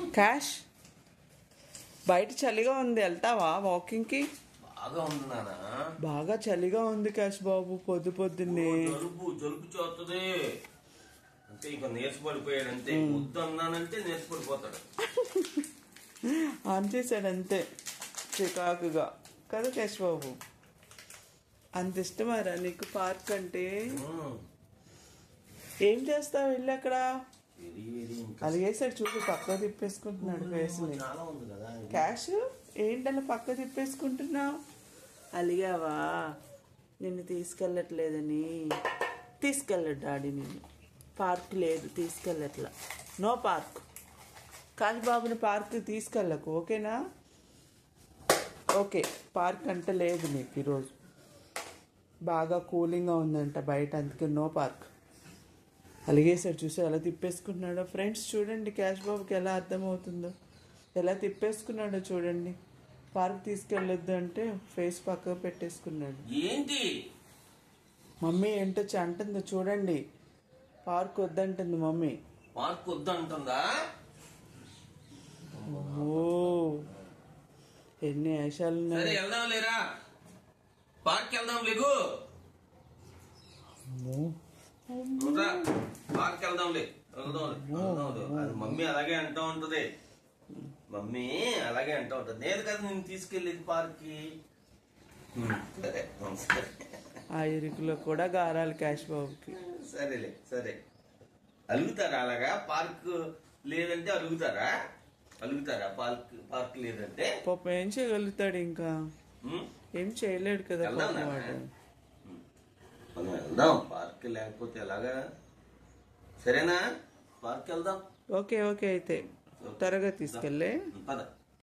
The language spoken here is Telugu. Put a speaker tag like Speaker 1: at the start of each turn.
Speaker 1: క్యాష్ బయట చలిగా ఉంది వెళ్తావా వాకింగ్కి
Speaker 2: బాగా ఉంది నాన్న
Speaker 1: బాగా చలిగా ఉంది క్యాష్ బాబు పొద్దు పొద్దున్నే
Speaker 2: జలుబు జలుబు చేస్తుంది అంటే ఇక నీరసపడిపోయాడు అంతే వద్దు అన్నానంటే నీరసపడిపోతాడు
Speaker 1: ఆన్ చేశాడు అంతే చికాకుగా కదా క్యాష్ బాబు అంత ఇష్టమారా నీకు పార్క్ అంటే
Speaker 2: ఉమ్.
Speaker 1: ఏం చేస్తావు వెళ్ళి అక్కడ
Speaker 2: ఇది ఇది ఇంకా
Speaker 1: అలిగేసాడు చూడు పక్క తిప్పేసుకుంటున్నాడు ఫేస్ని
Speaker 2: చాలా ఉంది కదా
Speaker 1: క్యాష్ ఏంటలా పక్క తిప్పేసుకుంటున్నావు అలిగావా నిన్ను తీసుకెళ్ళట్లేదని తీసుకెళ్ళడు డాడీ నిన్ను పార్క్ లేదు తీసుకెళ్ళట్లా నో పార్క్ కాశీ బాబుని పార్క్ తీసుకెళ్ళకు ఓకేనా ఓకే పార్క్ అంటే లేదు నీకు ఈరోజు బాగా కూలింగ్గా ఉందంట బయట అందుకే నో పార్క్ అలిగేసాడు చూసి ఎలా తిప్పేసుకున్నాడో ఫ్రెండ్స్ చూడండి క్యాష్ బాబుకి ఎలా అర్థమవుతుందో ఎలా తిప్పేసుకున్నాడో చూడండి పార్క్ తీసుకెళ్ళొద్దు అంటే ఫేస్ పక్కకు పెట్టేసుకున్నాడు
Speaker 2: ఏంటి
Speaker 1: మమ్మీ ఏంటో చ- అంటుందో చూడండి పార్క్ వద్దంటుంది మమ్మీ
Speaker 2: పార్క్ వద్దు అంటుందా
Speaker 1: ఓ ఎన్ని వేషాలు
Speaker 2: సరే
Speaker 1: ఉన్నాయి
Speaker 2: వెళ్దాం లేరా పార్క్ వెళ్దాం లేకు రా, పార్క్ వెళ్దాంలే వెళ్దాంలే వెళ్దాంలే అది మమ్మీ అలాగే అంటూ ఉంటది మమ్మీ అలాగే అంటూ ఉంటది నేను కదా నేను తీసుకెళ్ళేది పార్క్ కి సరే సరే
Speaker 1: ఆ ఇరుకులో కూడా గారాలు క్యాష్ బాబుకి
Speaker 2: సరేలే సరే అలుగుతారా అలాగా పార్క్ లేదంటే అలుగుతారా అలుగుతారా పార్క్ పార్క్ లేదంటే
Speaker 1: పాపం ఏం చేయగలుగుతాడు ఇంకా
Speaker 2: ఉమ్,
Speaker 1: ఏం చేయలేడు కదా
Speaker 2: వెళ్దాం
Speaker 1: పాపం
Speaker 2: నాన్న.
Speaker 1: వాడు
Speaker 2: మనం వెళ్దాం పార్క్ లేకపోతే ఎలాగా సరేనా పార్క్ వెళ్దాం
Speaker 1: ఓకే ఓకే అయితే త్వరగా తీసుకెళ్ళే
Speaker 2: పద